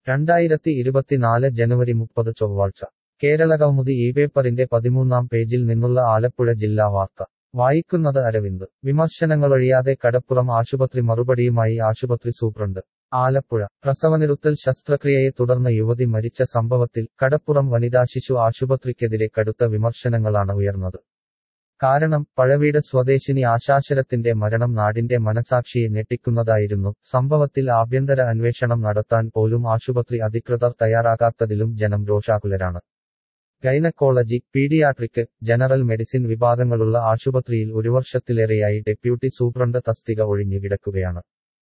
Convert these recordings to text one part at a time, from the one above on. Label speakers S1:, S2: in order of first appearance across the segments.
S1: രണ്ടായിരത്തി ഇരുപത്തിനാല് ജനുവരി മുപ്പത് ചൊവ്വാഴ്ച കേരള കൗമുദി ഈ പേപ്പറിന്റെ പതിമൂന്നാം പേജിൽ നിന്നുള്ള ആലപ്പുഴ ജില്ലാ വാർത്ത വായിക്കുന്നത് അരവിന്ദ് വിമർശനങ്ങളൊഴിയാതെ കടപ്പുറം ആശുപത്രി മറുപടിയുമായി ആശുപത്രി സൂപ്രണ്ട് ആലപ്പുഴ പ്രസവനിറുത്തൽ ശസ്ത്രക്രിയയെ തുടർന്ന് യുവതി മരിച്ച സംഭവത്തിൽ കടപ്പുറം വനിതാ ശിശു ആശുപത്രിക്കെതിരെ കടുത്ത വിമർശനങ്ങളാണ് ഉയർന്നത് കാരണം പഴവീട് സ്വദേശിനി ആശാശരത്തിന്റെ മരണം നാടിന്റെ മനസാക്ഷിയെ ഞെട്ടിക്കുന്നതായിരുന്നു സംഭവത്തിൽ ആഭ്യന്തര അന്വേഷണം നടത്താൻ പോലും ആശുപത്രി അധികൃതർ തയ്യാറാകാത്തതിലും ജനം രോഷാകുലരാണ് ഗൈനക്കോളജി പീഡിയാട്രിക് ജനറൽ മെഡിസിൻ വിഭാഗങ്ങളുള്ള ആശുപത്രിയിൽ ഒരു വർഷത്തിലേറെയായി ഡെപ്യൂട്ടി സൂപ്രണ്ട് തസ്തിക ഒഴിഞ്ഞുകിടക്കുകയാണ്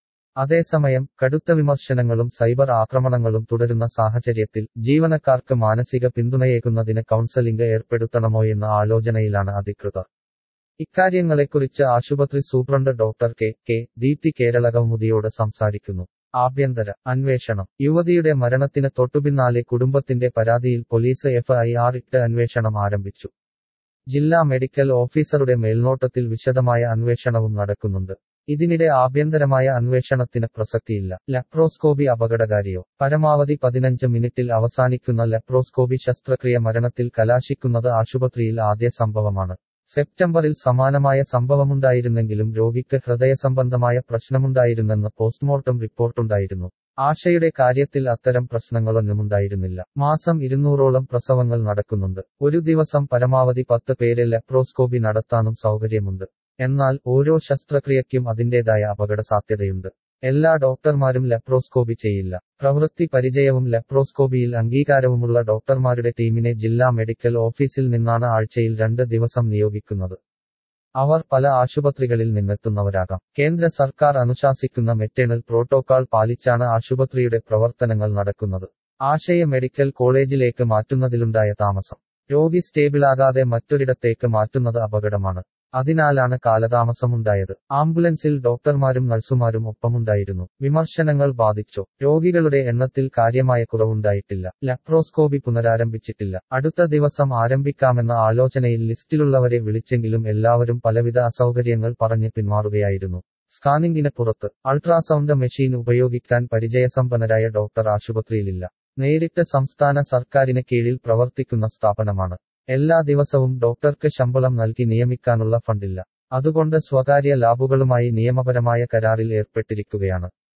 S1: അതേസമയം കടുത്ത വിമർശനങ്ങളും സൈബർ ആക്രമണങ്ങളും തുടരുന്ന സാഹചര്യത്തിൽ ജീവനക്കാർക്ക് മാനസിക പിന്തുണയേകുന്നതിന് കൗൺസലിംഗ് ഏർപ്പെടുത്തണമോയെന്ന ആലോചനയിലാണ് അധികൃതർ ഇക്കാര്യങ്ങളെക്കുറിച്ച് ആശുപത്രി superintendent doctor K K Deepthi Kerala കൗമുദിയോട് സംസാരിക്കുന്നു ആഭ്യന്തര അന്വേഷണം യുവതിയുടെ മരണത്തിന് തൊട്ടുപിന്നാലെ കുടുംബത്തിന്റെ പരാതിയിൽ പോലീസ് എഫ്ഐആർ ഇട്ട് അന്വേഷണം ആരംഭിച്ചു ജില്ലാ മെഡിക്കൽ ഓഫീസറുടെ മേൽനോട്ടത്തിൽ വിശദമായ അന്വേഷണവും നടക്കുന്നുണ്ട് ഇതിനിടെ ആഭ്യന്തരമായ അന്വേഷണത്തിന് പ്രസക്തിയില്ല ലെപ്രോസ്കോപി അപകടകാരിയോ പരമാവധി പതിനഞ്ച് മിനിറ്റിൽ അവസാനിക്കുന്ന ലെപ്രോസ്കോപി ശസ്ത്രക്രിയ മരണത്തിൽ കലാശിക്കുന്നത് ആശുപത്രിയിൽ ആദ്യ സംഭവമാണ് സെപ്റ്റംബറിൽ സമാനമായ സംഭവമുണ്ടായിരുന്നെങ്കിലും രോഗിക്ക് ഹൃദയ സംബന്ധമായ പ്രശ്നമുണ്ടായിരുന്നെന്ന് പോസ്റ്റ്മോർട്ടം റിപ്പോർട്ടുണ്ടായിരുന്നു ആശയുടെ കാര്യത്തിൽ അത്തരം പ്രശ്നങ്ങളൊന്നുമുണ്ടായിരുന്നില്ല മാസം ഇരുന്നൂറോളം പ്രസവങ്ങൾ നടക്കുന്നുണ്ട് ഒരു ദിവസം പരമാവധി പത്ത് പേരെ ലെപ്രോസ്കോപി നടത്താനും സൗകര്യമുണ്ട് എന്നാൽ ഓരോ ശസ്ത്രക്രിയയ്ക്കും അതിന്റേതായ അപകട സാധ്യതയുണ്ട് എല്ലാ ഡോക്ടർമാരും ലെപ്രോസ്കോപി ചെയ്യില്ല പ്രവൃത്തി പരിചയവും ലെപ്രോസ്കോപിയിൽ അംഗീകാരവുമുള്ള ഡോക്ടർമാരുടെ ടീമിനെ ജില്ലാ മെഡിക്കൽ ഓഫീസിൽ നിന്നാണ് ആഴ്ചയിൽ രണ്ട് ദിവസം നിയോഗിക്കുന്നത് അവർ പല ആശുപത്രികളിൽ നിന്നെത്തുന്നവരാകാം കേന്ദ്ര സർക്കാർ അനുശാസിക്കുന്ന മെറ്റേണൽ പ്രോട്ടോക്കാൾ പാലിച്ചാണ് ആശുപത്രിയുടെ പ്രവർത്തനങ്ങൾ നടക്കുന്നത് ആശയ മെഡിക്കൽ കോളേജിലേക്ക് മാറ്റുന്നതിലുണ്ടായ താമസം രോഗി സ്റ്റേബിളാകാതെ മറ്റൊരിടത്തേക്ക് മാറ്റുന്നത് അപകടമാണ് അതിനാലാണ് കാലതാമസമുണ്ടായത് ആംബുലൻസിൽ ഡോക്ടർമാരും നഴ്സുമാരും ഒപ്പമുണ്ടായിരുന്നു വിമർശനങ്ങൾ ബാധിച്ചോ രോഗികളുടെ എണ്ണത്തിൽ കാര്യമായ കുറവുണ്ടായിട്ടില്ല ലെപ്രോസ്കോപി പുനരാരംഭിച്ചിട്ടില്ല അടുത്ത ദിവസം ആരംഭിക്കാമെന്ന ആലോചനയിൽ ലിസ്റ്റിലുള്ളവരെ വിളിച്ചെങ്കിലും എല്ലാവരും പലവിധ അസൗകര്യങ്ങൾ പറഞ്ഞ് പിന്മാറുകയായിരുന്നു സ്കാനിംഗിന് പുറത്ത് അൾട്രാസൗണ്ട് മെഷീൻ ഉപയോഗിക്കാൻ പരിചയസമ്പന്നരായ ഡോക്ടർ ആശുപത്രിയിലില്ല നേരിട്ട് സംസ്ഥാന സർക്കാരിന് കീഴിൽ പ്രവർത്തിക്കുന്ന സ്ഥാപനമാണ് എല്ലാ ദിവസവും ഡോക്ടർക്ക് ശമ്പളം നൽകി നിയമിക്കാനുള്ള ഫണ്ടില്ല അതുകൊണ്ട് സ്വകാര്യ ലാബുകളുമായി നിയമപരമായ കരാറിൽ ഏർപ്പെട്ടിരിക്കുകയാണ്